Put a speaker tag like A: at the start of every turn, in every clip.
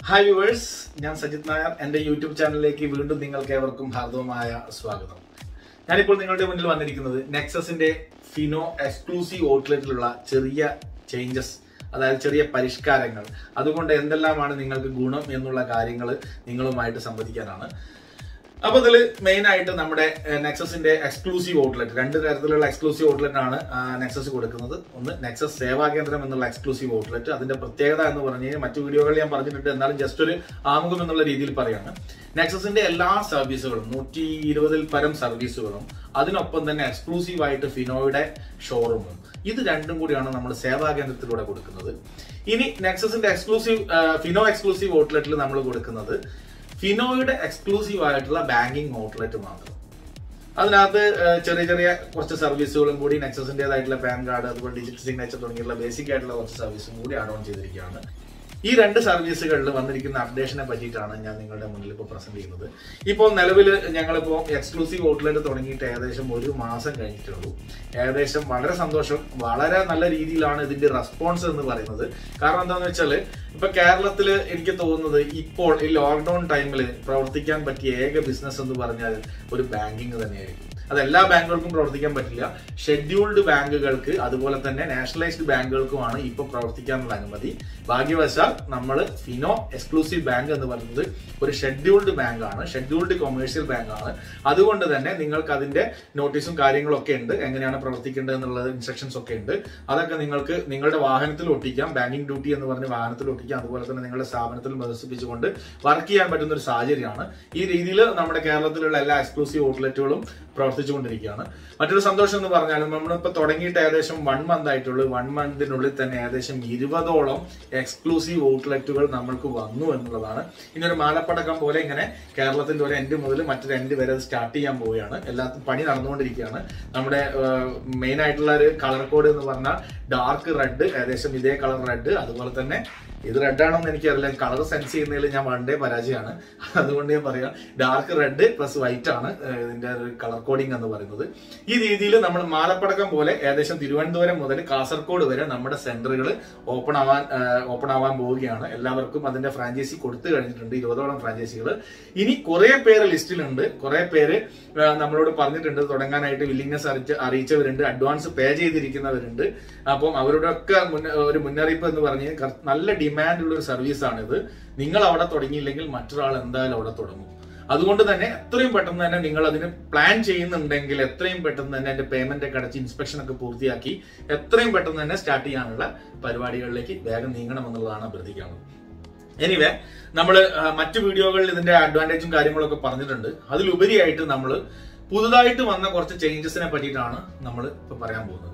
A: hi viewers ഞാൻ സജിത് നായർ എൻ്റെ YouTube ചാനലിലേക്ക് വീണ്ടും നിങ്ങൾക്ക് ഏവർക്കും ഹാർദവമായ സ്വാഗതം ഞാനിപ്പോൾ നിങ്ങളുടെ മുന്നിൽ വന്നിരിക്കുന്നത് നെക്സസിന്റെ ഫിനോ എക്സ്ക്ലൂസീവ് ഔട്ട്ലെറ്റിലുള്ള ചെറിയ ചേഞ്ചസ് അതായത് ചെറിയ പരിഷ്കാരങ്ങൾ അതുകൊണ്ട് എന്തെല്ലാമാണ് നിങ്ങൾക്ക് ഗുണം എന്നുള്ള കാര്യങ്ങൾ നിങ്ങളുമായിട്ട് സംവദിക്കാനാണ് അപ്പൊ ഇതിൽ മെയിൻ ആയിട്ട് നമ്മുടെ നെക്സസിന്റെ എക്സ്ക്ലൂസീവ് ഔട്ട്ലെറ്റ് രണ്ട് തരത്തിലുള്ള എക്സ്ക്ലൂസീവ് ഔട്ട്ലെറ്റ് ആണ് നെക്സസ് കൊടുക്കുന്നത് ഒന്ന് നെക്സസ് സേവാ കേന്ദ്രം എന്നുള്ള എക്സ്ക്ലൂസീവ് ഔട്ട്ലെറ്റ് അതിന്റെ പ്രത്യേകത എന്ന് പറഞ്ഞു കഴിഞ്ഞാൽ മറ്റു വീഡിയോകളിൽ ഞാൻ പറഞ്ഞിട്ടുണ്ട് എന്നാലും ജസ്റ്റ് ഒരു ആമുഖം എന്നുള്ള രീതിയിൽ പറയാണ് നെക്സസിന്റെ എല്ലാ സർവീസുകളും നൂറ്റി ഇരുപതിൽ പരം സർവീസുകളും അതിനൊപ്പം തന്നെ എക്സ്ക്ലൂസീവ് ആയിട്ട് ഫിനോയുടെ ഷോറൂമും ഇത് രണ്ടും കൂടിയാണ് നമ്മൾ സേവാ കേന്ദ്രത്തിലൂടെ കൊടുക്കുന്നത് ഇനി നെക്സസിന്റെ എക്സ്ക്ലൂസീവ് ഫിനോ എക്സ്ക്ലൂസീവ് ഔട്ട്ലെറ്റിൽ നമ്മൾ കൊടുക്കുന്നത് ഫിനോയുടെ എക്സ്ക്ലൂസീവ് ആയിട്ടുള്ള ബാങ്കിങ് ഔട്ട്ലെറ്റ് മാത്രം അതിനകത്ത് ഏഹ്, ചെറിയ ചെറിയ കുറച്ച് സർവീസുകളും കൂടി നെക്സസിന്റേതായിട്ടുള്ള പാൻ കാർഡ് അതുപോലെ ഡിജിറ്റൽ സിഗ്നേച്ചർ തുടങ്ങിയുള്ള ബേസിക് ആയിട്ടുള്ള കുറച്ച് സർവീസും കൂടി ആഡ് ഓൺ ചെയ്തിരിക്കുകയാണ് ഈ രണ്ട് സർവീസുകളിൽ വന്നിരിക്കുന്ന അപ്ഡേഷനെ പറ്റിയിട്ടാണ് ഞാൻ നിങ്ങളുടെ മുന്നിൽ ഇപ്പോൾ പ്രസന്റ് ചെയ്യുന്നത് ഇപ്പോൾ നിലവിൽ ഞങ്ങളിപ്പോൾ എക്സ്ക്ലൂസീവ് ഔട്ട്ലെറ്റ് തുടങ്ങിയിട്ട് ഏകദേശം ഒരു മാസം കഴിഞ്ഞിട്ടുള്ളൂ ഏകദേശം വളരെ സന്തോഷം വളരെ നല്ല രീതിയിലാണ് ഇതിന്റെ റെസ്പോൺസ് എന്ന് പറയുന്നത് കാരണം എന്താണെന്ന് വെച്ചാൽ ഇപ്പൊ കേരളത്തിൽ എനിക്ക് തോന്നുന്നത് ഇപ്പോൾ ഈ ലോക്ക്ഡൌൺ ടൈമിൽ പ്രവർത്തിക്കാൻ പറ്റിയ ഏക ബിസിനസ് എന്ന് പറഞ്ഞാൽ ഒരു ബാങ്കിങ് തന്നെയായിരിക്കും അത് എല്ലാ ബാങ്കുകൾക്കും പ്രവർത്തിക്കാൻ പറ്റില്ല ഷെഡ്യൂൾഡ് ബാങ്കുകൾക്ക് അതുപോലെ തന്നെ നാഷണലൈസ്ഡ് ബാങ്കുകൾക്കുമാണ് ഇപ്പൊ പ്രവർത്തിക്കാനുള്ള അനുമതി ഭാഗ്യവശാൽ നമ്മൾ ഫിനോ എക്സ്ക്ലൂസീവ് ബാങ്ക് എന്ന് പറയുന്നത് ഒരു ഷെഡ്യൂൾഡ് ബാങ്ക് ആണ് ഷെഡ്യൂൾഡ് കൊമേഴ്ഷ്യൽ ബാങ്ക് ആണ് അതുകൊണ്ട് തന്നെ നിങ്ങൾക്ക് അതിന്റെ നോട്ടീസും കാര്യങ്ങളും ഒക്കെ ഉണ്ട് എങ്ങനെയാണ് പ്രവർത്തിക്കേണ്ടത് എന്നുള്ള ഇൻസ്ട്രക്ഷൻസ് ഒക്കെ ഉണ്ട് അതൊക്കെ നിങ്ങൾക്ക് നിങ്ങളുടെ വാഹനത്തിൽ ഒട്ടിക്കാം ബാങ്കിങ് ഡ്യൂട്ടി എന്ന് പറഞ്ഞ് വാഹനത്തിൽ ഒട്ടിക്കാം അതുപോലെ തന്നെ നിങ്ങളുടെ സ്ഥാപനത്തിൽ പ്രദർശിപ്പിച്ചുകൊണ്ട് വർക്ക് ചെയ്യാൻ പറ്റുന്ന ഒരു സാഹചര്യമാണ് ഈ രീതിയിൽ നമ്മുടെ കേരളത്തിലുള്ള എല്ലാ എക്സ്ക്ലൂസീവ് ഔട്ട്ലെറ്റുകളും പ്രവർത്തിച്ചുകൊണ്ടിരിക്കുകയാണ് മറ്റൊരു സന്തോഷം എന്ന് പറഞ്ഞാൽ നമ്മളിപ്പോൾ തുടങ്ങിയിട്ട് ഏകദേശം വൺ മന്ത് ആയിട്ടുള്ളൂ വൺ മന്തിനുള്ളിൽ തന്നെ ഏകദേശം ഇരുപതോളം എക്സ്ക്ലൂസീവ് ഔട്ട്ലെറ്റുകൾ നമ്മൾക്ക് വന്നു എന്നുള്ളതാണ് ഇനി ഒരു മാലപ്പടക്കം പോലെ ഇങ്ങനെ കേരളത്തിന്റെ ഒരു എൻഡ് മുതൽ മറ്റൊരു എൻഡ് വരെ സ്റ്റാർട്ട് ചെയ്യാൻ പോവുകയാണ് എല്ലാത്തും പണി നടന്നുകൊണ്ടിരിക്കുകയാണ് നമ്മുടെ മെയിൻ ആയിട്ടുള്ള ഒരു കളർ കോഡ് എന്ന് പറഞ്ഞാൽ ഡാർക്ക് റെഡ് ഏകദേശം ഇതേ കളർ റെഡ് അതുപോലെ തന്നെ ഇത് റെഡ് ആണെന്ന് എനിക്കറിയില്ല കളർ സെൻസ് ചെയ്യുന്നതിൽ ഞാൻ വണ്ടേ പരാജയമാണ് അതുകൊണ്ട് ഞാൻ പറയാം ഡാർക്ക് റെഡ് പ്ലസ് വൈറ്റ് ആണ് ഏഹ്, ഇതിന്റെ ഒരു കളർ കോഡിംഗ് എന്ന് പറയുന്നത് ഈ രീതിയിൽ നമ്മൾ മാലപ്പടക്കം പോലെ ഏകദേശം തിരുവനന്തപുരം മുതൽ കാസർഗോഡ് വരെ നമ്മുടെ സെന്ററുകൾ ഓപ്പൺ ആവാൻ ഓപ്പൺ ആവാൻ പോവുകയാണ് എല്ലാവർക്കും അതിന്റെ ഫ്രാഞ്ചൈസി കൊടുത്തു കഴിഞ്ഞിട്ടുണ്ട് ഇരുപതോളം ഫ്രാഞ്ചൈസികൾ ഇനി കുറെ പേര് ലിസ്റ്റിലുണ്ട് കുറെ പേര് ഏഹ്, നമ്മളോട് പറഞ്ഞിട്ടുണ്ട് തുടങ്ങാനായിട്ട് വില്ലിങ്നെസ് അറിയിച്ച അറിയിച്ചവരുണ്ട് അഡ്വാൻസ് പേ ചെയ്തിരിക്കുന്നവരുണ്ട് അപ്പം അവരുടെ ഒക്കെ മുന്ന- ഒരു മുന്നറിയിപ്പ് എന്ന് പറഞ്ഞ് കർ- നല്ല ഡിമാൻഡ് ഉള്ള ഒരു സർവീസാണ് ഇത് നിങ്ങൾ അവിടെ തുടങ്ങിയില്ലെങ്കിൽ മറ്റൊരാൾ എന്തായാലും അവിടെ തുടങ്ങും അതുകൊണ്ട് തന്നെ എത്രയും പെട്ടെന്ന് തന്നെ നിങ്ങൾ അതിന് പ്ലാൻ ചെയ്യുന്നുണ്ടെങ്കിൽ എത്രയും പെട്ടെന്ന് തന്നെ അതിന്റെ പേയ്മെന്റ് ഒക്കെ അടച്ച് ഇൻസ്പെക്ഷൻ ഒക്കെ പൂർത്തിയാക്കി എത്രയും പെട്ടെന്ന് തന്നെ സ്റ്റാർട്ട് ചെയ്യാനുള്ള പരിപാടികളിലേക്ക് വേഗം നീങ്ങണം എന്നുള്ളതാണ് അഭ്യർത്ഥിക്കുന്നത് എനിവേ നമ്മൾ മറ്റു വീഡിയോകളിൽ ഇതിന്റെ അഡ്വാൻറ്റേജും കാര്യങ്ങളൊക്കെ പറഞ്ഞിട്ടുണ്ട് അതിലുപരിയായിട്ട് നമ്മൾ പുതുതായിട്ട് വന്ന കുറച്ച് ചേഞ്ചസിനെ പറ്റിയിട്ടാണ് നമ്മൾ ഇപ്പൊ പറയാൻ പോകുന്നത്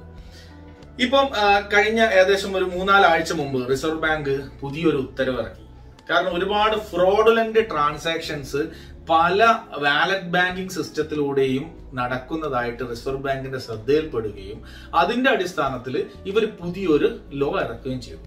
A: ഇപ്പം ആ, കഴിഞ്ഞ ഏകദേശം ഒരു മൂന്നാലാഴ്ച മുമ്പ് റിസർവ് ബാങ്ക് പുതിയൊരു ഉത്തരവ് ഇറക്കി കാരണം ഒരുപാട് ഫ്രോഡുലന്റ് ട്രാൻസാക്ഷൻസ് പല വാലറ്റ് ബാങ്കിംഗ് സിസ്റ്റത്തിലൂടെയും നടക്കുന്നതായിട്ട് റിസർവ് ബാങ്കിന്റെ ശ്രദ്ധയിൽപ്പെടുകയും അതിന്റെ അടിസ്ഥാനത്തിൽ ഇവർ പുതിയൊരു ലോ ഇറക്കുകയും ചെയ്തു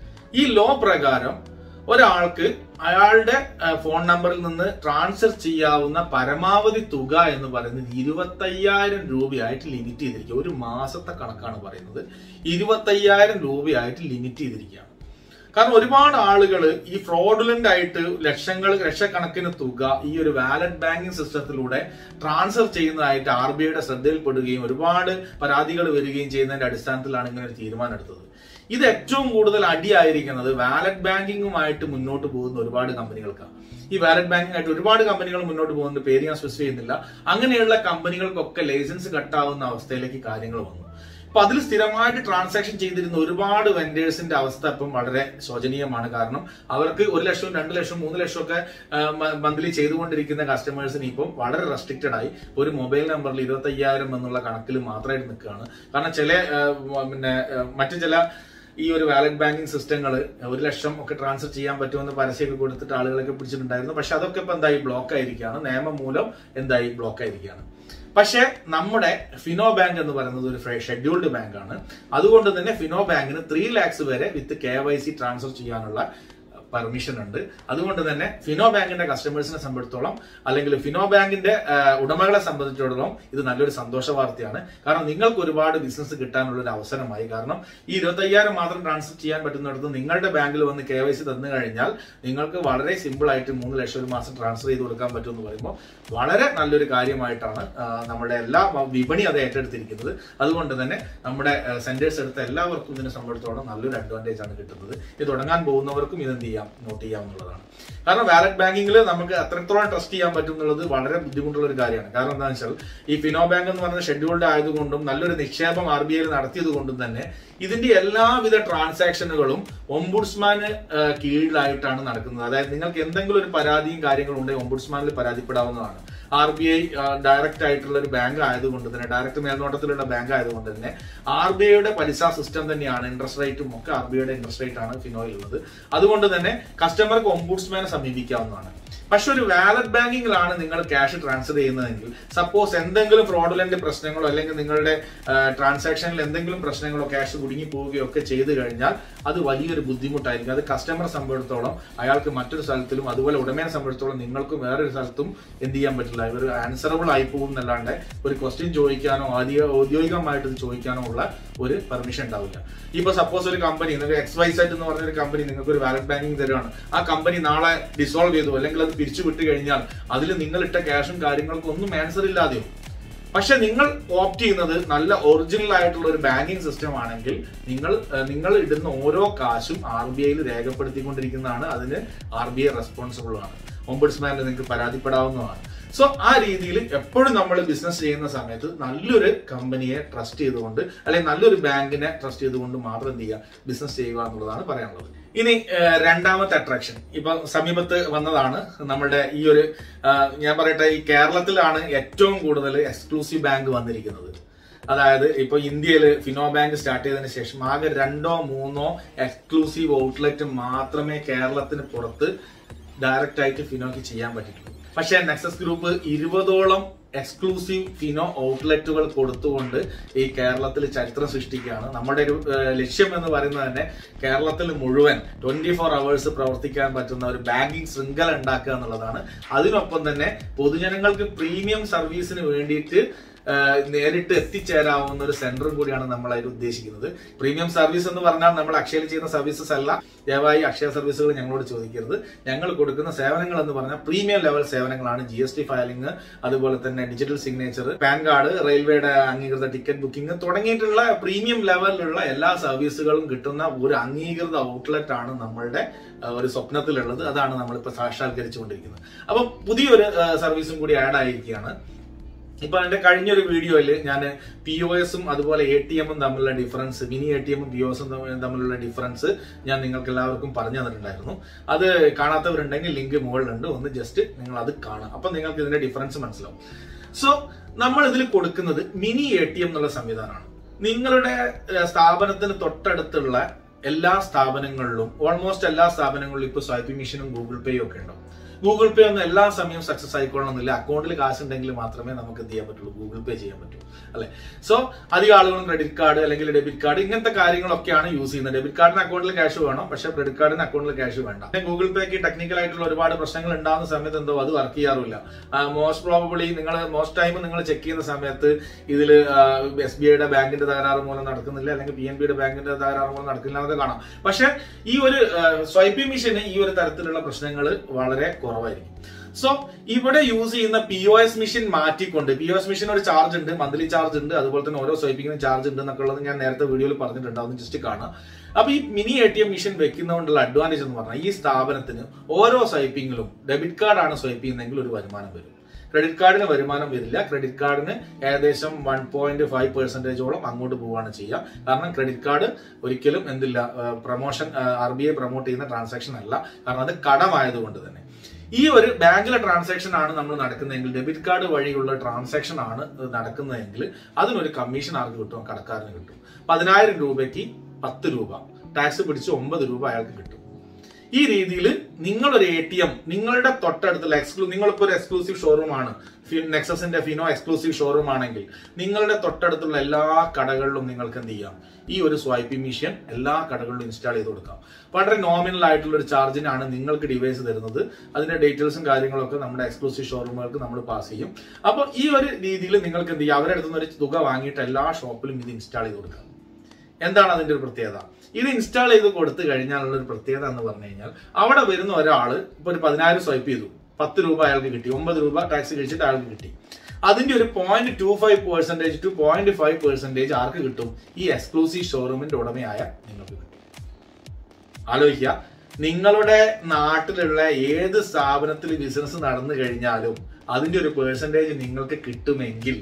A: ഈ ലോ പ്രകാരം ഒരാൾക്ക് അയാളുടെ ആ, ഫോൺ നമ്പറിൽ നിന്ന് ട്രാൻസ്ഫർ ചെയ്യാവുന്ന പരമാവധി തുക എന്ന് പറയുന്നത് ഇരുപത്തയ്യായിരം രൂപയായിട്ട് ലിമിറ്റ് ചെയ്തിരിക്കുക ഒരു മാസത്തെ കണക്കാണ് പറയുന്നത് ഇരുപത്തയ്യായിരം രൂപയായിട്ട് ലിമിറ്റ് ചെയ്തിരിക്കുകയാണ് കാരണം ഒരുപാട് ആളുകൾ ഈ ഫ്രോഡുലന്റ് ആയിട്ട് ലക്ഷങ്ങൾ ലക്ഷക്കണക്കിന് തുക ഈ ഒരു വാലറ്റ് ബാങ്കിങ് സിസ്റ്റത്തിലൂടെ ട്രാൻസ്ഫർ ചെയ്യുന്നതായിട്ട് ആർ ബി ഐയുടെ ശ്രദ്ധയിൽപ്പെടുകയും ഒരുപാട് പരാതികൾ വരികയും ചെയ്യുന്നതിന്റെ അടിസ്ഥാനത്തിലാണ് ഇങ്ങനെ ഒരു തീരുമാനം എടുത്തത് ഇത് ഏറ്റവും കൂടുതൽ അടിയായിരിക്കുന്നത് വാലറ്റ് ബാങ്കിങ്ങുമായിട്ട് മുന്നോട്ട് പോകുന്ന ഒരുപാട് കമ്പനികൾക്കാണ് ഈ വാലറ്റ് ബാങ്കിങ് ആയിട്ട് ഒരുപാട് കമ്പനികൾ മുന്നോട്ട് പോകുന്നുണ്ട് പേര് ഞാൻ സ്പെസിഫൈ ചെയ്യുന്നില്ല അങ്ങനെയുള്ള കമ്പനികൾക്കൊക്കെ ലൈസൻസ് കട്ടാവുന്ന അവസ്ഥയിലേക്ക് കാര്യങ്ങൾ വന്നു അപ്പൊ അതിൽ സ്ഥിരമായിട്ട് ട്രാൻസാക്ഷൻ ചെയ്തിരുന്ന ഒരുപാട് വെൻഡേഴ്സിന്റെ അവസ്ഥ ഇപ്പം വളരെ ശോചനീയമാണ് കാരണം അവർക്ക് ഒരു ലക്ഷവും രണ്ട് ലക്ഷവും മൂന്ന് ലക്ഷവും ഒക്കെ മന്ത്ലി ചെയ്തുകൊണ്ടിരിക്കുന്ന കസ്റ്റമേഴ്സിന് ഇപ്പം വളരെ റെസ്ട്രിക്റ്റഡ് ആയി ഒരു മൊബൈൽ നമ്പറിൽ ഇരുപത്തി അയ്യായിരം എന്നുള്ള കണക്കിൽ മാത്രമായിട്ട് നിൽക്കുകയാണ് കാരണം ചില ആ, പിന്നെ ആ, മറ്റു ചില ഈ ഒരു വാലറ്റ് ബാങ്കിങ് സിസ്റ്റങ്ങൾ ഒരു ലക്ഷം ഒക്കെ ട്രാൻസ്ഫർ ചെയ്യാൻ പറ്റുമെന്ന് പരസ്യമൊക്കെ കൊടുത്തിട്ട് ആളുകളൊക്കെ പിടിച്ചിട്ടുണ്ടായിരുന്നു പക്ഷെ അതൊക്കെ ഇപ്പൊ എന്തായി ബ്ലോക്ക് ആയിരിക്കുകയാണ് നിയമം മൂലം എന്തായി ബ്ലോക്ക് ആയിരിക്കുകയാണ് പക്ഷേ നമ്മുടെ ഫിനോ ബാങ്ക് എന്ന് പറയുന്നത് ഒരു ഷെഡ്യൂൾഡ് ബാങ്ക് ആണ് അതുകൊണ്ട് തന്നെ ഫിനോ ബാങ്കിന് ത്രീ ലാക്സ് വരെ with K Y C transfer ചെയ്യാനുള്ള പെർമിഷൻ ഉണ്ട് അതുകൊണ്ട് തന്നെ ഫിനോ ബാങ്കിന്റെ കസ്റ്റമേഴ്സിനെ സംബന്ധിച്ചിടത്തോളം അല്ലെങ്കിൽ ഫിനോ ബാങ്കിന്റെ ആ, ഉടമകളെ സംബന്ധിച്ചിടത്തോളം ഇത് നല്ലൊരു സന്തോഷ വാർത്തയാണ് കാരണം നിങ്ങൾക്ക് ഒരുപാട് ബിസിനസ് കിട്ടാനുള്ള ഒരു അവസരമായി കാരണം ഈ ഇരുപത്തയ്യായിരം മാത്രം ട്രാൻസ്ഫർ ചെയ്യാൻ പറ്റുന്നിടത്ത് നിങ്ങളുടെ ബാങ്കിൽ വന്ന് കെ വൈ സി തന്നു കഴിഞ്ഞാൽ നിങ്ങൾക്ക് വളരെ സിമ്പിൾ ആയിട്ട് മൂന്ന് ലക്ഷം ഒരു മാസം ട്രാൻസ്ഫർ ചെയ്ത് കൊടുക്കാൻ പറ്റും എന്ന് പറയുമ്പോൾ വളരെ നല്ലൊരു കാര്യമായിട്ടാണ് ആ, നമ്മുടെ എല്ലാ വിപണി അത് ഏറ്റെടുത്തിരിക്കുന്നത് അതുകൊണ്ട് തന്നെ നമ്മുടെ സെന്റേഴ്സ് എടുത്ത എല്ലാവർക്കും ഇതിനെ സംബന്ധിച്ചിടത്തോളം നല്ലൊരു അഡ്വാൻറ്റേജ് ആണ് കിട്ടുന്നത് ഇത് തുടങ്ങാൻ പോകുന്നവർക്കും ഇത് എന്ത് ചെയ്യാം നോട്ട് ചെയ്യാം എന്നുള്ളതാണ് കാരണം വാലറ്റ് ബാങ്കിങ്ങിൽ നമുക്ക് എത്രത്തോളം ട്രസ്റ്റ് ചെയ്യാൻ പറ്റും എന്നുള്ളത് വളരെ ബുദ്ധിമുട്ടുള്ള ഒരു കാര്യമാണ് കാരണം എന്താണെന്ന് വെച്ചാൽ ഈ ഫിനോ ബാങ്ക് എന്ന് പറയുന്ന ഷെഡ്യൂൾഡ് ആയതുകൊണ്ടും നല്ലൊരു നിക്ഷേപം ആർ ബി ഐയിൽ നടത്തിയത് കൊണ്ടും തന്നെ ഇതിന്റെ എല്ലാവിധ ട്രാൻസാക്ഷനുകളും ഒംബുഡ്സ്മാന് കീഴിലായിട്ടാണ് നടക്കുന്നത് അതായത് നിങ്ങൾക്ക് എന്തെങ്കിലും ഒരു പരാതിയും കാര്യങ്ങളും ഉണ്ടെങ്കിൽ ഒംബുഡ്സ്മാനിൽ പരാതിപ്പെടാവുന്നതാണ് ആർ ബി ഐ ഡയറക്റ്റ് ആയിട്ടുള്ള ഒരു ബാങ്ക് ആയതുകൊണ്ട് തന്നെ ഡയറക്റ്റ് മേൽനോട്ടത്തിലുള്ള ബാങ്ക് ആയതുകൊണ്ട് തന്നെ ആർ ബി ഐയുടെ പലിശ സിസ്റ്റം തന്നെയാണ് ഇൻട്രസ്റ്റ് റേറ്റും ഒക്കെ ആർ ബി ഐയുടെ ഇൻട്രസ്റ്റ് റേറ്റ് ആണ് ഫിനോയിൽ ഉള്ളത് അതുകൊണ്ട് തന്നെ കസ്റ്റമർക്ക് ഒംബുഡ്സ്മാനെ സമീപിക്കാവുന്നതാണ് പക്ഷെ ഒരു വാലറ്റ് ബാങ്കിങ്ങിലാണ് നിങ്ങൾ ക്യാഷ് ട്രാൻസ്ഫർ ചെയ്യുന്നതെങ്കിൽ സപ്പോസ് എന്തെങ്കിലും ഫ്രോഡുലന്റ് പ്രശ്നങ്ങളോ അല്ലെങ്കിൽ നിങ്ങളുടെ ട്രാൻസാക്ഷനിൽ എന്തെങ്കിലും പ്രശ്നങ്ങളോ ക്യാഷ് കുടുങ്ങി പോവുകയോ ഒക്കെ ചെയ്തു കഴിഞ്ഞാൽ അത് വലിയൊരു ബുദ്ധിമുട്ടായിരിക്കും അത് കസ്റ്റമറെ സംബന്ധിച്ചിടത്തോളം അയാൾക്ക് മറ്റൊരു സ്ഥലത്തിലും അതുപോലെ ഉടമയെ സംബന്ധിച്ചിടത്തോളം നിങ്ങൾക്കും വേറൊരു സ്ഥലത്തും എന്ത് ചെയ്യാൻ പറ്റില്ല ഇവർ ആൻസറബിൾ ആയി പോകും എന്നല്ലാണ്ട് ഒരു ക്വസ്റ്റ്യൻ ചോദിക്കാനോ ആദ്യ ഔദ്യോഗികമായിട്ട് ഇത് ചോദിക്കാനോ ഉള്ള ഒരു പെർമിഷൻ ഉണ്ടാവില്ല ഇപ്പൊ സപ്പോസ് ഒരു കമ്പനി നിങ്ങൾക്ക് എക്സ് വൈ സെറ്റ് എന്ന് പറഞ്ഞ ഒരു കമ്പനി നിങ്ങൾക്ക് ഒരു വാലറ്റ് ബാങ്കിങ് തരുവാണ് ആ കമ്പനി നാളെ ഡിസോൾവ് ചെയ്തു അല്ലെങ്കിൽ അത് പിരിച്ചു വിട്ട് കഴിഞ്ഞാൽ അതിൽ നിങ്ങൾ ഇട്ട ക്യാഷും കാര്യങ്ങൾക്കും ഒന്നും ആൻസർ ഇല്ലാതെയോ പക്ഷെ നിങ്ങൾ ഓപ്റ്റ് ചെയ്യുന്നത് നല്ല ഒറിജിനൽ ആയിട്ടുള്ള ഒരു ബാങ്കിങ് സിസ്റ്റം ആണെങ്കിൽ നിങ്ങൾ ഏഹ്, നിങ്ങൾ ഇടുന്ന ഓരോ കാശും ആർ ബി ഐയിൽ രേഖപ്പെടുത്തിക്കൊണ്ടിരിക്കുന്നതാണ് അതിന് ആർ ബി ഐ റെസ്പോൺസിബിൾ ആണ് ഒമ്പഡ്സ്മാനിൽ നിങ്ങൾക്ക് പരാതിപ്പെടാവുന്നതാണ് സോ ആ രീതിയിൽ എപ്പോഴും നമ്മൾ ബിസിനസ് ചെയ്യുന്ന സമയത്ത് നല്ലൊരു കമ്പനിയെ ട്രസ്റ്റ് ചെയ്തുകൊണ്ട് അല്ലെങ്കിൽ നല്ലൊരു ബാങ്കിനെ ട്രസ്റ്റ് ചെയ്തുകൊണ്ട് മാത്രം എന്ത് ചെയ്യുക ബിസിനസ് ചെയ്യുക എന്നുള്ളതാണ് പറയാനുള്ളത് ഇനി ഏഹ്, രണ്ടാമത്തെ അട്രാക്ഷൻ ഇപ്പൊ സമീപത്ത് വന്നതാണ് നമ്മുടെ ഈ ഒരു ആഹ്, ഞാൻ പറയട്ടെ ഈ കേരളത്തിലാണ് ഏറ്റവും കൂടുതൽ എക്സ്ക്ലൂസീവ് ബാങ്ക് വന്നിരിക്കുന്നത് അതായത് ഇപ്പൊ ഇന്ത്യയിൽ ഫിനോ ബാങ്ക് സ്റ്റാർട്ട് ചെയ്തതിനു ശേഷം ആകെ രണ്ടോ മൂന്നോ എക്സ്ക്ലൂസീവ് ഔട്ട്ലെറ്റ് മാത്രമേ കേരളത്തിന് പുറത്ത് ഡയറക്റ്റ് ആയിട്ട് ഫിനോക്ക് ചെയ്യാൻ പറ്റിയിട്ടുള്ളൂ പക്ഷേ നെക്സസ് ഗ്രൂപ്പ് ഇരുപതോളം എക്സ്ക്ലൂസീവ് ഫിനോ ഔട്ട്ലെറ്റുകൾ കൊടുത്തുകൊണ്ട് ഈ കേരളത്തിൽ ചരിത്രം സൃഷ്ടിക്കുകയാണ് നമ്മുടെ ഒരു ഏഹ്, ലക്ഷ്യം എന്ന് പറയുന്നത് തന്നെ കേരളത്തിൽ മുഴുവൻ ട്വന്റി ഫോർ അവേഴ്സ് പ്രവർത്തിക്കാൻ പറ്റുന്ന ഒരു ബാങ്കിങ് ശൃംഖല ഉണ്ടാക്കുക എന്നുള്ളതാണ് അതിനൊപ്പം തന്നെ പൊതുജനങ്ങൾക്ക് പ്രീമിയം സർവീസിന് വേണ്ടിയിട്ട് ഏഹ്, നേരിട്ട് എത്തിച്ചേരാവുന്ന ഒരു സെന്ററും കൂടിയാണ് നമ്മൾ അതിൽ ഉദ്ദേശിക്കുന്നത് പ്രീമിയം സർവീസ് എന്ന് പറഞ്ഞാൽ നമ്മൾ അക്ഷയയിൽ ചെയ്യുന്ന സർവീസസ് അല്ല ദയവായി അക്ഷയ സർവീസുകൾ ഞങ്ങളോട് ചോദിക്കരുത് ഞങ്ങൾ കൊടുക്കുന്ന സേവനങ്ങൾ എന്ന് പറഞ്ഞാൽ പ്രീമിയം ലെവൽ സേവനങ്ങളാണ് ജി എസ് ടി ഫയലിംഗ് അതുപോലെ തന്നെ ഡിജിറ്റൽ സിഗ്നേച്ചർ പാൻ കാർഡ് റെയിൽവേയുടെ അംഗീകൃത ടിക്കറ്റ് ബുക്കിംഗ് തുടങ്ങിയിട്ടുള്ള പ്രീമിയം ലെവലിലുള്ള എല്ലാ സർവീസുകളും കിട്ടുന്ന ഒരു അംഗീകൃത ഔട്ട്ലെറ്റ് ആണ് നമ്മളുടെ ആ, ഒരു സ്വപ്നത്തിലുള്ളത് അതാണ് നമ്മളിപ്പോൾ സാക്ഷാത്കരിച്ചുകൊണ്ടിരിക്കുന്നത് അപ്പം പുതിയൊരു ആ, സർവീസും കൂടി ആഡ് ആയിരിക്കുകയാണ് ഇപ്പൊ എന്റെ കഴിഞ്ഞൊരു വീഡിയോയിൽ ഞാൻ പി ഒ എസും അതുപോലെ എ ടി എമ്മും തമ്മിലുള്ള ഡിഫറൻസ് മിനി എ ടി എമ്മും പി ഒ എസും തമ്മിലുള്ള ഡിഫറൻസ് ഞാൻ നിങ്ങൾക്ക് എല്ലാവർക്കും പറഞ്ഞു തന്നിട്ടുണ്ടായിരുന്നു അത് കാണാത്തവരുണ്ടെങ്കിൽ ലിങ്ക് മുകളിലുണ്ട് ഒന്ന് ജസ്റ്റ് നിങ്ങൾ അത് കാണാം അപ്പൊ നിങ്ങൾക്ക് ഇതിന്റെ ഡിഫറൻസ് മനസ്സിലാവും സോ നമ്മൾ ഇതിൽ കൊടുക്കുന്നത് മിനി എ ടി എം എന്നുള്ള സംവിധാനമാണ് നിങ്ങളുടെ ഏഹ്, സ്ഥാപനത്തിന് തൊട്ടടുത്തുള്ള എല്ലാ സ്ഥാപനങ്ങളിലും ഓൾമോസ്റ്റ് എല്ലാ സ്ഥാപനങ്ങളിലും ഇപ്പൊ സ്വൈപ്പിംഗ് മെഷീനും ഗൂഗിൾ പേയും ഒക്കെ ഉണ്ടാവും ഗൂഗിൾ പേ ഒന്നും എല്ലാ സമയവും സക്സസ് ആയിക്കൊള്ളണമെന്നില്ല അക്കൗണ്ടിൽ കാശ് ഉണ്ടെങ്കിൽ മാത്രമേ നമുക്ക് എന്ത് ചെയ്യാൻ പറ്റുള്ളൂ ഗൂഗിൾ പേ ചെയ്യാൻ പറ്റൂ അല്ലെ സോ അധികം ആളുകളും ക്രെഡിറ്റ് കാർഡ് അല്ലെങ്കിൽ ഡെബിറ്റ് കാർഡ് ഇങ്ങനത്തെ കാര്യങ്ങളൊക്കെയാണ് യൂസ് ചെയ്യുന്നത് ഡെബിറ്റ് കാർഡിന് അക്കൗണ്ടിൽ ക്യാഷ് വേണം പക്ഷെ ക്രെഡിറ്റ് കാർഡിന് അക്കൗണ്ടിൽ ക്യാഷ് വേണ്ട പിന്നെ ഗൂഗിൾ പേക്ക് ടെക്നിക്കൽ ആയിട്ടുള്ള ഒരുപാട് പ്രശ്നങ്ങൾ ഉണ്ടാകുന്ന സമയത്ത് എന്തോ അത് വർക്ക് ചെയ്യാറില്ല മോസ്റ്റ് പ്രോബബിളി നിങ്ങൾ മോസ്റ്റ് ടൈം നിങ്ങൾ ചെക്ക് ചെയ്യുന്ന സമയത്ത് ഇതിൽ എസ് ബി ഐയുടെ ബാങ്കിന്റെ തകരാറ് മൂലം നടക്കുന്നില്ല അല്ലെങ്കിൽ പി എൻ ബിയുടെ ബാങ്കിന്റെ തകരാറ് മൂലം നടക്കില്ല എന്നൊക്കെ കാണാം പക്ഷെ ഈ ഒരു സ്വൈപ്പിംഗ് മെഷീന് ഈ ഒരു തരത്തിലുള്ള പ്രശ്നങ്ങൾ വളരെ കുറവായിരിക്കും സോ ഇവിടെ യൂസ് ചെയ്യുന്ന പി ഒ എസ് മെഷീൻ മാറ്റിക്കൊണ്ട് പി ഒ എസ് മെഷീൻ ഒരു ചാർജ് ഉണ്ട് മന്ത്ലി ചാർജ് ഉണ്ട് അതുപോലെ തന്നെ ഓരോ സ്വൈപ്പിങ്ങിനും ചാർജ് ഉണ്ട് എന്നൊക്കെ ഉള്ളത് ഞാൻ നേരത്തെ വീഡിയോയിൽ പറഞ്ഞിട്ടുണ്ട് അതൊന്ന് ജസ്റ്റ് കാണാം അപ്പൊ ഈ mini A T M machine വെക്കുന്നതുകൊണ്ടുള്ള അഡ്വാൻറ്റേജ് എന്ന് പറഞ്ഞാൽ ഈ സ്ഥാപനത്തിന് ഓരോ സ്വൈപ്പിങ്ങിലും ഡെബിറ്റ് കാർഡാണ് സ്വൈപ്പ് ചെയ്യുന്നതെങ്കിൽ ഒരു വരുമാനം വരും ക്രെഡിറ്റ് കാർഡിന് വരുമാനം വരില്ല ക്രെഡിറ്റ് കാർഡിന് ഏകദേശം വൺ പോയിന്റ് ഫൈവ് പെർസെന്റേജോളം അങ്ങോട്ട് പോവുകയാണ് ചെയ്യുക കാരണം ക്രെഡിറ്റ് കാർഡ് ഒരിക്കലും എന്തില്ല promotion R B I promote ചെയ്യുന്ന ട്രാൻസാക്ഷൻ അല്ല കാരണം അത് കടമായതുകൊണ്ട് തന്നെ ഈ ഒരു ബാങ്കിലെ ട്രാൻസാക്ഷൻ ആണ് നമ്മൾ നടക്കുന്നതെങ്കിൽ ഡെബിറ്റ് കാർഡ് വഴിയുള്ള ട്രാൻസാക്ഷൻ ആണ് നടക്കുന്നതെങ്കിൽ അതിനൊരു കമ്മീഷൻ ആർക്ക് കിട്ടും കടക്കാരന് കിട്ടും പതിനായിരം രൂപയ്ക്ക് പത്ത് രൂപ ടാക്സ് പിടിച്ച് ഒമ്പത് രൂപ അയാൾക്ക് കിട്ടും ഈ രീതിയിൽ നിങ്ങളൊരു എ ടി എം നിങ്ങളുടെ തൊട്ടടുത്തുള്ള എക്സ്ക്ലൂ നിങ്ങളിപ്പോ ഒരു എക്സ്ക്ലൂസീവ് ഷോറൂം ആണ് നെക്സസിന്റെ ഫിനോ എക്സ്ക്ലൂസീവ് ഷോറൂം ആണെങ്കിൽ നിങ്ങളുടെ തൊട്ടടുത്തുള്ള എല്ലാ കടകളിലും നിങ്ങൾക്ക് എന്ത് ചെയ്യാം ഈ ഒരു സ്വൈപ്പിംഗ് മെഷീൻ എല്ലാ കടകളിലും ഇൻസ്റ്റാൾ ചെയ്ത് കൊടുക്കാം വളരെ നോമിനൽ ആയിട്ടുള്ള ഒരു ചാർജിനാണ് നിങ്ങൾക്ക് ഡിവൈസ് തരുന്നത് അതിന്റെ ഡീറ്റെയിൽസും കാര്യങ്ങളൊക്കെ നമ്മുടെ എക്സ്ക്ലൂസീവ് ഷോറൂമുകൾക്ക് നമ്മൾ പാസ് ചെയ്യും അപ്പോൾ ഈ ഒരു രീതിയിൽ നിങ്ങൾക്ക് എന്ത് ചെയ്യാം അവരുടെ അടുത്ത് നിന്ന് ഒരു തുക വാങ്ങിയിട്ട് എല്ലാ ഷോപ്പിലും ഇത് ഇൻസ്റ്റാൾ ചെയ്ത് കൊടുക്കാം എന്താണ് അതിന്റെ ഒരു പ്രത്യേകത ഇത് ഇൻസ്റ്റാൾ ചെയ്ത് കൊടുത്തു കഴിഞ്ഞാലുള്ള ഒരു പ്രത്യേകത എന്ന് പറഞ്ഞു കഴിഞ്ഞാൽ അവിടെ വരുന്ന ഒരാള് ഇപ്പൊ ഒരു പതിനായിരം സ്വൈപ്പ് ചെയ്തു പത്ത് രൂപ അയാൾക്ക് കിട്ടി ഒമ്പത് രൂപ ടാക്സ് കഴിച്ചിട്ട് അയാൾക്ക് കിട്ടി അതിന്റെ ഒരു point two five percentage two point five percentage ആർക്ക് കിട്ടും ഈ എക്സ്ക്ലൂസീവ് ഷോറൂമിന്റെ ഉടമയായ നിങ്ങൾക്ക് കിട്ടും ആലോചിക്കുക നിങ്ങളുടെ നാട്ടിലുള്ള ഏത് സ്ഥാപനത്തിൽ ബിസിനസ് നടന്നു കഴിഞ്ഞാലും അതിന്റെ ഒരു പേഴ്സൻറ്റേജ് നിങ്ങൾക്ക് കിട്ടുമെങ്കിൽ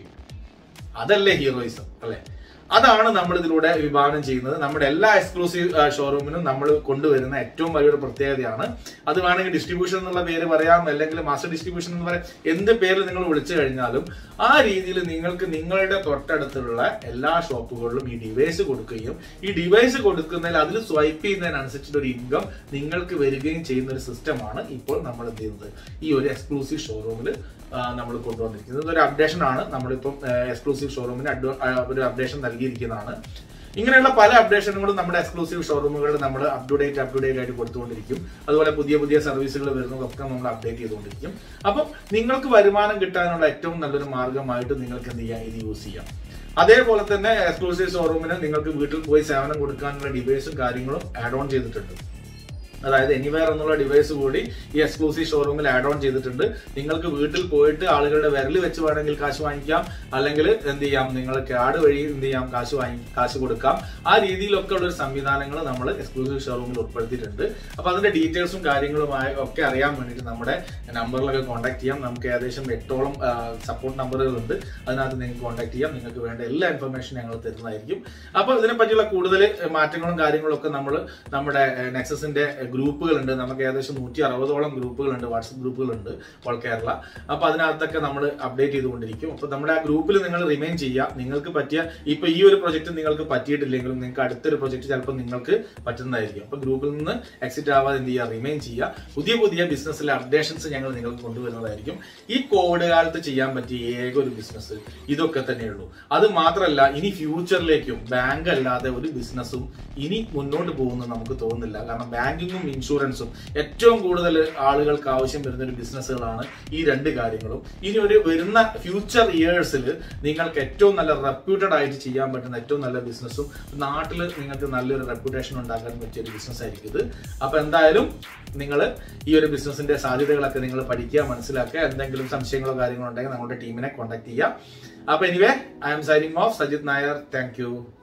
A: അതല്ലേ ഹീറോയിസം അല്ലെ അതാണ് നമ്മൾ ഇതിലൂടെ വിഭാവനം ചെയ്യുന്നത് നമ്മുടെ എല്ലാ എക്സ്ക്ലൂസീവ് ഷോറൂമിനും നമ്മൾ കൊണ്ടുവരുന്ന ഏറ്റവും വലിയൊരു പ്രത്യേകതയാണ് അത് വേണമെങ്കിൽ ഡിസ്ട്രിബ്യൂഷൻ എന്നുള്ള പേര് പറയാം അല്ലെങ്കിൽ മാസ്റ്റർ ഡിസ്ട്രിബ്യൂഷൻ എന്ന് പറയാം എന്ത് പേരിൽ നിങ്ങൾ വിളിച്ചു കഴിഞ്ഞാലും ആ രീതിയിൽ നിങ്ങൾക്ക് നിങ്ങളുടെ തൊട്ടടുത്തുള്ള എല്ലാ ഷോപ്പുകളിലും ഈ ഡിവൈസ് കൊടുക്കുകയും ഈ ഡിവൈസ് കൊടുക്കുന്നതിൽ അതിൽ സ്വൈപ്പ് ചെയ്യുന്നതിനനുസരിച്ചിട്ട് ഒരു ഇൻകം നിങ്ങൾക്ക് വരികയും ചെയ്യുന്ന ഒരു സിസ്റ്റമാണ് ഇപ്പോൾ നമ്മൾ എന്ത് ചെയ്യുന്നത് ഈ ഒരു എക്സ്ക്ലൂസീവ് ഷോറൂമിൽ നമ്മൾ കൊണ്ടുവന്നിരിക്കുന്നത് ഇതൊരു അപ്ഡേഷൻ ആണ് നമ്മളിപ്പം എക്സ്ക്ലൂസീവ് ഷോറൂമിന് ഒരു അപ്ഡേഷൻ നൽകിയിരിക്കുന്നതാണ് ഇങ്ങനെയുള്ള പല അപ്ഡേഷനുകളും നമ്മുടെ എക്സ്ക്ലൂസീവ് ഷോറൂമുകളിൽ നമ്മൾ up to date up to date ആയിട്ട് കൊടുത്തുകൊണ്ടിരിക്കും അതുപോലെ പുതിയ പുതിയ സർവീസുകൾ വരുന്നതൊക്കെ നമ്മൾ അപ്ഡേറ്റ് ചെയ്തുകൊണ്ടിരിക്കും അപ്പം നിങ്ങൾക്ക് വരുമാനം കിട്ടാനുള്ള ഏറ്റവും നല്ലൊരു മാർഗമായിട്ട് നിങ്ങൾക്ക് എന്ത് ചെയ്യാം ഇത് യൂസ് ചെയ്യാം അതേപോലെ തന്നെ എക്സ്ക്ലൂസീവ് ഷോറൂമിന് നിങ്ങൾക്ക് വീട്ടിൽ പോയി സേവനം കൊടുക്കാനുള്ള ഡിവൈസും കാര്യങ്ങളും ആഡ് ഓൺ ചെയ്തിട്ടുണ്ട് അതായത് എനിവെയർ എന്നുള്ള ഡിവൈസ് കൂടി ഈ എക്സ്ക്ലൂസീവ് ഷോറൂമിൽ ആഡ് ഓൺ ചെയ്തിട്ടുണ്ട് നിങ്ങൾക്ക് വീട്ടിൽ പോയിട്ട് ആളുകളുടെ വിരൽ വെച്ച് വേണമെങ്കിൽ കാശ് വാങ്ങിക്കാം അല്ലെങ്കിൽ എന്ത് ചെയ്യാം നിങ്ങൾ കാർഡ് വഴി എന്ത് ചെയ്യാം കാശ് വാങ്ങി കാശ് കൊടുക്കാം ആ രീതിയിലൊക്കെ ഉള്ള ഒരു സംവിധാനങ്ങൾ നമ്മൾ എക്സ്ക്ലൂസീവ് ഷോറൂമിൽ ഉൾപ്പെടുത്തിയിട്ടുണ്ട് അപ്പൊ അതിന്റെ ഡീറ്റെയിൽസും കാര്യങ്ങളുമായി ഒക്കെ അറിയാൻ വേണ്ടിയിട്ട് നമ്മുടെ നമ്പറിലൊക്കെ കോൺടാക്ട് ചെയ്യാം നമുക്ക് ഏകദേശം എട്ടോളം സപ്പോർട്ട് നമ്പറുകളുണ്ട് അതിനകത്ത് നിങ്ങൾക്ക് കോൺടാക്ട് ചെയ്യാം നിങ്ങൾക്ക് വേണ്ട എല്ലാ ഇൻഫർമേഷനും ഞങ്ങൾ തരുന്നതായിരിക്കും അപ്പോൾ ഇതിനെ പറ്റിയുള്ള കൂടുതൽ മാറ്റങ്ങളും കാര്യങ്ങളും ഒക്കെ നമ്മൾ നമ്മുടെ നെക്സസിന്റെ ഗ്രൂപ്പുകളുണ്ട് നമുക്ക് ഏകദേശം നൂറ്റി അറുപതോളം ഗ്രൂപ്പുകളുണ്ട് വാട്സപ്പ് ഗ്രൂപ്പുകളുണ്ട് ഓൾ കേരള അപ്പൊ അതിനകത്തൊക്കെ നമ്മൾ അപ്ഡേറ്റ് ചെയ്തുകൊണ്ടിരിക്കും അപ്പൊ നമ്മുടെ ആ ഗ്രൂപ്പിൽ നിങ്ങൾ റിമൈൻ ചെയ്യുക നിങ്ങൾക്ക് പറ്റിയ ഇപ്പൊ ഈ ഒരു പ്രൊജക്ട് നിങ്ങൾക്ക് പറ്റിയിട്ടില്ലെങ്കിലും നിങ്ങൾക്ക് അടുത്തൊരു പ്രൊജക്ട് ചിലപ്പോൾ നിങ്ങൾക്ക് പറ്റുന്നതായിരിക്കും അപ്പൊ ഗ്രൂപ്പിൽ നിന്ന് എക്സിറ്റ് ആവാതെ എന്ത് ചെയ്യുക റിമൈൻ ചെയ്യുക പുതിയ പുതിയ ബിസിനസ്സിലെ അപ്ഡേഷൻസ് ഞങ്ങൾ നിങ്ങൾക്ക് കൊണ്ടുവരുന്നതായിരിക്കും ഈ കോവിഡ് കാലത്ത് ചെയ്യാൻ പറ്റിയ ഏക ഒരു ബിസിനസ് ഇതൊക്കെ തന്നെയുള്ളൂ അത് മാത്രമല്ല ഇനി ഫ്യൂച്ചറിലേക്കും ബാങ്ക് അല്ലാതെ ഒരു ബിസിനസ്സും ഇനി മുന്നോട്ട് പോകുമെന്ന് നമുക്ക് തോന്നുന്നില്ല കാരണം ബാങ്കിങ്ങും ഇൻഷുറൻസും ഏറ്റവും കൂടുതൽ ആളുകൾക്ക് ആവശ്യം വരുന്ന ഒരു ബിസിനസ്സുകളാണ് ഈ രണ്ട് കാര്യങ്ങളും ഇനി ഒരു വരുന്ന ഫ്യൂച്ചർ ഇയേഴ്സിൽ നിങ്ങൾക്ക് ഏറ്റവും നല്ല റെപ്യൂട്ടഡ് ആയിട്ട് ചെയ്യാൻ പറ്റുന്ന ഏറ്റവും നല്ല ബിസിനസ്സും നാട്ടിൽ നിങ്ങൾക്ക് നല്ലൊരു റെപ്യൂട്ടേഷൻ ഉണ്ടാക്കാൻ പറ്റിയ ഒരു ബിസിനസ് ആയിരിക്കും ഇത് അപ്പൊ എന്തായാലും നിങ്ങൾ ഈ ഒരു ബിസിനസിന്റെ സാധ്യതകളൊക്കെ നിങ്ങൾ പഠിക്കുക മനസ്സിലാക്കുക എന്തെങ്കിലും സംശയങ്ങളോ കാര്യങ്ങളോ ഉണ്ടെങ്കിൽ നമ്മുടെ ടീമിനെ കോൺടാക്ട് ചെയ്യുക അപ്പൊ anyway I'm signing off Sajith Nair thank